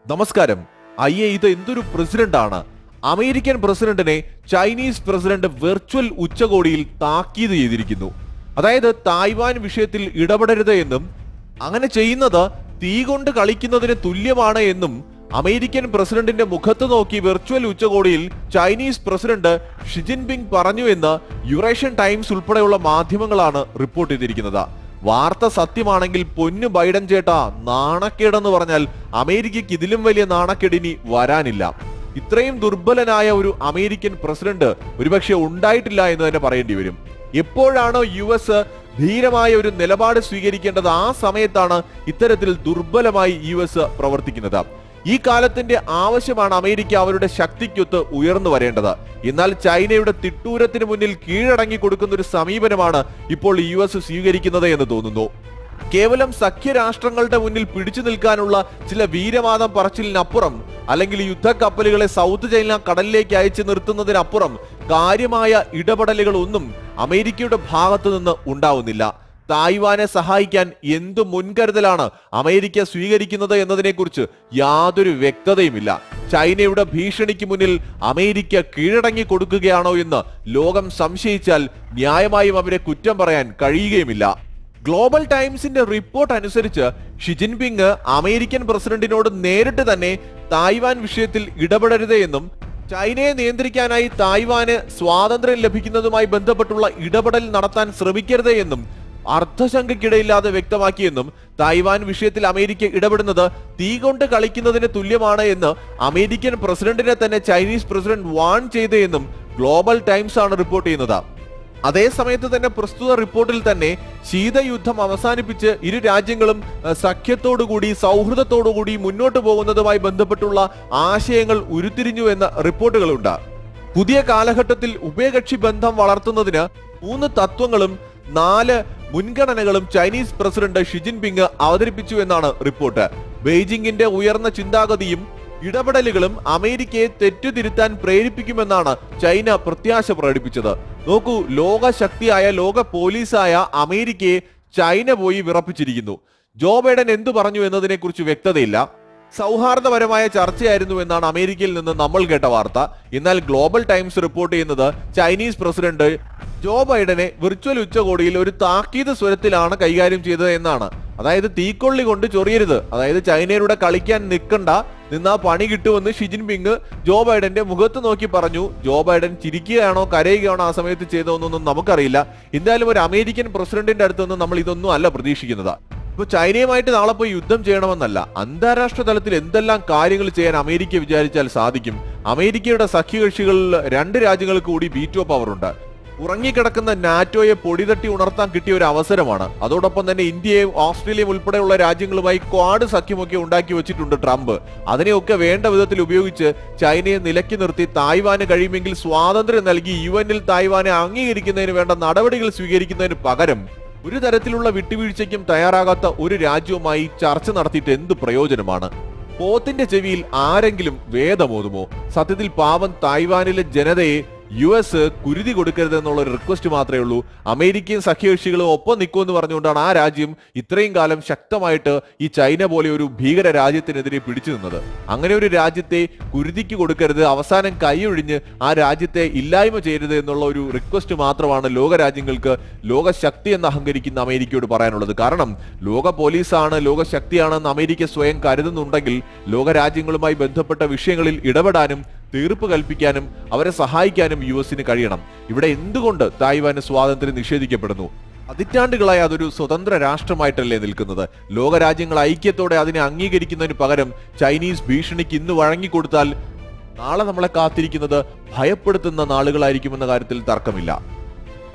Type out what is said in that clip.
നമസ്കാരം അയ്യേ ഇത് എന്തൊരു പ്രസിഡന്റാണ് അമേരിക്കൻ പ്രസിഡന്റിനെ ചൈനീസ് പ്രസിഡന്റ് വെർച്വൽ ഉച്ചകോടിയിൽ താക്കീത് ചെയ്തിരിക്കുന്നു അതായത് തായ്വാൻ വിഷയത്തിൽ ഇടപെടരുത് എന്നും അങ്ങനെ ചെയ്യുന്നത് തീ കൊണ്ട് കളിക്കുന്നതിന് തുല്യമാണ് എന്നും അമേരിക്കൻ പ്രസിഡന്റിന്റെ മുഖത്ത് നോക്കി വെർച്വൽ ഉച്ചകോടിയിൽ ചൈനീസ് പ്രസിഡന്റ് ഷിജിൻപിങ് പറഞ്ഞു എന്ന് യുറേഷ്യൻ ടൈംസ് ഉൾപ്പെടെയുള്ള മാധ്യമങ്ങളാണ് റിപ്പോർട്ട് ചെയ്തിരിക്കുന്നത് വാർത്ത സത്യമാണെങ്കിൽ പൊന്നു ബൈഡൻ ചേട്ടാ നാണക്കേടെന്ന് പറഞ്ഞാൽ അമേരിക്കയ്ക്ക് ഇതിലും വലിയ നാണക്കേടിനി വരാനില്ല ഇത്രയും ദുർബലനായ ഒരു അമേരിക്കൻ പ്രസിഡന്റ് ഒരുപക്ഷെ ഉണ്ടായിട്ടില്ല എന്ന് തന്നെ പറയേണ്ടി വരും എപ്പോഴാണോ യു എസ് ധീരമായ ഒരു നിലപാട് സ്വീകരിക്കേണ്ടത് ആ സമയത്താണ് ഇത്തരത്തിൽ ദുർബലമായി യു എസ് പ്രവർത്തിക്കുന്നത് ഈ കാലത്തിന്റെ ആവശ്യമാണ് അമേരിക്ക അവരുടെ ശക്തിക്കൊത്ത് ഉയർന്നു വരേണ്ടത് എന്നാൽ ചൈനയുടെ തിട്ടൂരത്തിന് മുന്നിൽ കീഴടങ്ങി കൊടുക്കുന്ന ഒരു സമീപനമാണ് ഇപ്പോൾ യു എസ് സ്വീകരിക്കുന്നത് എന്ന് തോന്നുന്നു കേവലം സഖ്യരാഷ്ട്രങ്ങളുടെ മുന്നിൽ പിടിച്ചു നിൽക്കാനുള്ള ചില വീരവാദം പറച്ചിലിനപ്പുറം അല്ലെങ്കിൽ യുദ്ധക്കപ്പലുകളെ സൗത്ത് ചൈന കടലിലേക്ക് അയച്ചു നിർത്തുന്നതിനപ്പുറം കാര്യമായ ഇടപെടലുകൾ ഒന്നും അമേരിക്കയുടെ ഭാഗത്തു നിന്ന് ഉണ്ടാവുന്നില്ല തായ്വാനെ സഹായിക്കാൻ എന്തു മുൻകരുതലാണ് അമേരിക്ക സ്വീകരിക്കുന്നത് എന്നതിനെക്കുറിച്ച് യാതൊരു വ്യക്തതയുമില്ല ചൈനയുടെ ഭീഷണിക്ക് മുന്നിൽ അമേരിക്ക കീഴടങ്ങി കൊടുക്കുകയാണോ എന്ന് ലോകം സംശയിച്ചാൽ ന്യായമായും അവരെ കുറ്റം പറയാൻ കഴിയുകയുമില്ല ഗ്ലോബൽ ടൈംസിന്റെ റിപ്പോർട്ട് അനുസരിച്ച് ഷിജിൻപിങ് അമേരിക്കൻ പ്രസിഡന്റിനോട് നേരിട്ട് തന്നെ തായ്വാൻ വിഷയത്തിൽ ഇടപെടരുത് എന്നും ചൈനയെ നിയന്ത്രിക്കാനായി തായ്വാന് സ്വാതന്ത്ര്യം ലഭിക്കുന്നതുമായി ബന്ധപ്പെട്ടുള്ള ഇടപെടൽ നടത്താൻ ശ്രമിക്കരുത് എന്നും അർത്ഥശങ്കയ്ക്കിടയില്ലാതെ വ്യക്തമാക്കിയെന്നും തായ്വാൻ വിഷയത്തിൽ അമേരിക്ക ഇടപെടുന്നത് തീ കൊണ്ട് കളിക്കുന്നതിന് തുല്യമാണ് എന്ന് അമേരിക്കൻ പ്രസിഡന്റിനെ തന്നെ ചൈനീസ് പ്രസിഡന്റ് വാൺ ചെയ്തു എന്നും ഗ്ലോബൽ ടൈംസ് ആണ് റിപ്പോർട്ട് ചെയ്യുന്നത് അതേ സമയത്ത് തന്നെ പ്രസ്തുത റിപ്പോർട്ടിൽ തന്നെ ശീതയുദ്ധം അവസാനിപ്പിച്ച് ഇരു രാജ്യങ്ങളും അഹ്, സഖ്യത്തോടുകൂടി സൗഹൃദത്തോടുകൂടി മുന്നോട്ട് പോകുന്നതുമായി ബന്ധപ്പെട്ടുള്ള ആശയങ്ങൾ ഉരുത്തിരിഞ്ഞു എന്ന റിപ്പോർട്ടുകളുണ്ട് പുതിയ കാലഘട്ടത്തിൽ ഉഭയകക്ഷി ബന്ധം വളർത്തുന്നതിന് മൂന്ന് തത്വങ്ങളും നാല് മുൻഗണനകളും ചൈനീസ് പ്രസിഡന്റ് ഷിജിൻപിങ് അവതരിപ്പിച്ചു എന്നാണ് റിപ്പോർട്ട് ബെയ്ജിംഗിന്റെ ഉയർന്ന ചിന്താഗതിയും ഇടപെടലുകളും അമേരിക്കയെ തെറ്റുതിരുത്താൻ പ്രേരിപ്പിക്കുമെന്നാണ് ചൈന പ്രത്യാശ പ്രകടിപ്പിച്ചത് നോക്കൂ ലോക ശക്തിയായ ലോക പോലീസായ അമേരിക്കയെ ചൈന പോയി വിറപ്പിച്ചിരിക്കുന്നു ജോ ബൈഡൻ എന്തു പറഞ്ഞു എന്നതിനെക്കുറിച്ച് വ്യക്തതയില്ല സൗഹാർദ്ദപരമായ ചർച്ചയായിരുന്നു എന്നാണ് അമേരിക്കയിൽ നിന്ന് നമ്മൾ കേട്ട വാർത്ത എന്നാൽ ഗ്ലോബൽ ടൈംസ് റിപ്പോർട്ട് ചെയ്യുന്നത് ചൈനീസ് പ്രസിഡന്റ് ജോ ബൈഡനെ വിർച്വൽ ഉച്ചകോടിയിൽ ഒരു താക്കീത് സ്വരത്തിലാണ് കൈകാര്യം ചെയ്തത് എന്നാണ് അതായത് തീക്കൊള്ളി കൊണ്ട് ചൊറിയരുത് അതായത് ചൈനയുടെ കളിക്കാൻ നിൽക്കണ്ട നിന്നാ പണി കിട്ടുമെന്ന് ഷിജിൻപിങ് ജോ ബൈഡന്റെ മുഖത്ത് നോക്കി പറഞ്ഞു ജോ ബൈഡൻ ചിരിക്കുകയാണോ കരയുകയാണോ ആ സമയത്ത് ചെയ്തതെന്നൊന്നും നമുക്കറിയില്ല എന്തായാലും ഒരു അമേരിക്കൻ പ്രസിഡന്റിന്റെ അടുത്തൊന്നും നമ്മൾ ഇതൊന്നും അല്ല പ്രതീക്ഷിക്കുന്നത് ഇപ്പൊ ചൈനയുമായിട്ട് നാളെ പോയി യുദ്ധം ചെയ്യണമെന്നല്ല അന്താരാഷ്ട്ര തലത്തിൽ എന്തെല്ലാം കാര്യങ്ങൾ ചെയ്യാൻ അമേരിക്ക വിചാരിച്ചാൽ സാധിക്കും അമേരിക്കയുടെ സഖ്യകക്ഷികളിൽ രണ്ട് രാജ്യങ്ങൾക്ക് കൂടി വീറ്റോ പവർ ഉണ്ട് ഉറങ്ങിക്കിടക്കുന്ന നാറ്റോയെ പൊടിതട്ടി ഉണർത്താൻ കിട്ടിയ ഒരു അവസരമാണ് അതോടൊപ്പം തന്നെ ഇന്ത്യയും ഓസ്ട്രേലിയയും ഉൾപ്പെടെയുള്ള രാജ്യങ്ങളുമായി ക്വാഡ് സഖ്യമൊക്കെ ഉണ്ടാക്കി വെച്ചിട്ടുണ്ട് ട്രംപ് അതിനെയൊക്കെ വേണ്ട വിധത്തിൽ ഉപയോഗിച്ച് ചൈനയെ നിലയ്ക്ക് നിർത്തി തായ്വാന് കഴിയുമെങ്കിൽ സ്വാതന്ത്ര്യം നൽകി യു എന്നിൽ തായ്വാനെ അംഗീകരിക്കുന്നതിന് വേണ്ട നടപടികൾ സ്വീകരിക്കുന്നതിന് പകരം ഒരു തരത്തിലുള്ള വിട്ടുവീഴ്ചയ്ക്കും തയ്യാറാകാത്ത ഒരു രാജ്യവുമായി ചർച്ച നടത്തിയിട്ട് എന്ത് പ്രയോജനമാണ് പോത്തിന്റെ ചെവിയിൽ ആരെങ്കിലും വേദമോതുമോ സത്യത്തിൽ പാവം തായ്വാനിലെ ജനതയെ യു എസ് കുരുതി കൊടുക്കരുത് എന്നുള്ള ഒരു റിക്വസ്റ്റ് മാത്രമേ ഉള്ളൂ അമേരിക്കയും സഖ്യകക്ഷികളും ഒപ്പം നിൽക്കുമെന്ന് പറഞ്ഞുകൊണ്ടാണ് ആ രാജ്യം ഇത്രയും കാലം ശക്തമായിട്ട് ഈ ചൈന പോലെ ഒരു ഭീകര രാജ്യത്തിനെതിരെ പിടിച്ചു നിന്നത് അങ്ങനെ ഒരു രാജ്യത്തെ കുരുതിക്ക് കൊടുക്കരുത് അവസാനം കൈയൊഴിഞ്ഞ് ആ രാജ്യത്തെ ഇല്ലായ്മ ചെയ്യരുത് എന്നുള്ള ഒരു റിക്വസ്റ്റ് മാത്രമാണ് ലോകരാജ്യങ്ങൾക്ക് ലോകശക്തി എന്ന് അഹങ്കരിക്കുന്ന അമേരിക്കയോട് പറയാനുള്ളത് കാരണം ലോക പോലീസാണ് ലോകശക്തിയാണെന്ന് അമേരിക്ക സ്വയം കരുതുന്നുണ്ടെങ്കിൽ ലോകരാജ്യങ്ങളുമായി ബന്ധപ്പെട്ട വിഷയങ്ങളിൽ ഇടപെടാനും തീർപ്പ് കൽപ്പിക്കാനും അവരെ സഹായിക്കാനും യു എസിന് കഴിയണം ഇവിടെ എന്തുകൊണ്ട് തായ്വാന് സ്വാതന്ത്ര്യം നിഷേധിക്കപ്പെടുന്നു പതിറ്റാണ്ടുകളായി അതൊരു സ്വതന്ത്ര രാഷ്ട്രമായിട്ടല്ലേ നിൽക്കുന്നത് ലോകരാജ്യങ്ങൾ ഐക്യത്തോടെ അതിനെ അംഗീകരിക്കുന്നതിന് പകരം ചൈനീസ് ഭീഷണിക്ക് ഇന്ന് വഴങ്ങിക്കൊടുത്താൽ നാളെ നമ്മളെ കാത്തിരിക്കുന്നത് ഭയപ്പെടുത്തുന്ന നാളുകളായിരിക്കുമെന്ന കാര്യത്തിൽ തർക്കമില്ല